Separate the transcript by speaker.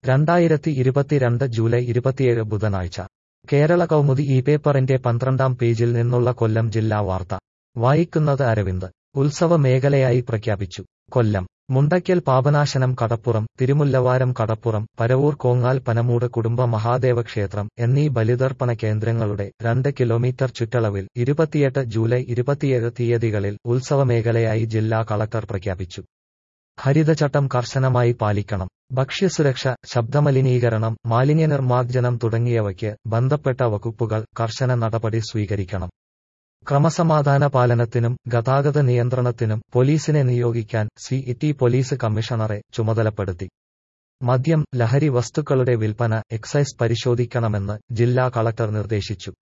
Speaker 1: രണ്ടായിരത്തി ഇരുപത്തിരണ്ട് ജൂലൈ ഇരുപത്തിയേഴ് ബുധനാഴ്ച കേരള കൗമുദി ഈ പേപ്പറിന്റെ പന്ത്രണ്ടാം പേജിൽ നിന്നുള്ള കൊല്ലം ജില്ലാ വാർത്ത വായിക്കുന്നത് അരവിന്ദ് ഉത്സവ മേഖലയായി പ്രഖ്യാപിച്ചു കൊല്ലം മുണ്ടയ്ക്കൽ പാപനാശനം കടപ്പുറം തിരുമുല്ലവാരം കടപ്പുറം പരവൂർ കോങ്ങാൽ പനമൂട് കുടുംബ മഹാദേവ ക്ഷേത്രം എന്നീ ബലിതർപ്പണ കേന്ദ്രങ്ങളുടെ രണ്ട് കിലോമീറ്റർ ചുറ്റളവിൽ ഇരുപത്തിയെട്ട് ജൂലൈ ഇരുപത്തിയേഴ് തീയതികളിൽ ഉത്സവ മേഖലയായി ജില്ലാ കളക്ടർ പ്രഖ്യാപിച്ചു ഹരിതചട്ടം കർശനമായി പാലിക്കണം ഭക്ഷ്യസുരക്ഷ ശബ്ദമലിനീകരണം മാലിന്യനിർമ്മാർജ്ജനം തുടങ്ങിയവയ്ക്ക് ബന്ധപ്പെട്ട വകുപ്പുകൾ കർശന നടപടി സ്വീകരിക്കണം ക്രമസമാധാന പാലനത്തിനും ഗതാഗത നിയന്ത്രണത്തിനും പോലീസിനെ നിയോഗിക്കാൻ സി ടി പോലീസ് കമ്മീഷണറെ ചുമതലപ്പെടുത്തി മദ്യം ലഹരി വസ്തുക്കളുടെ വിൽപ്പന എക്സൈസ് പരിശോധിക്കണമെന്ന് ജില്ലാ കളക്ടർ നിർദ്ദേശിച്ചു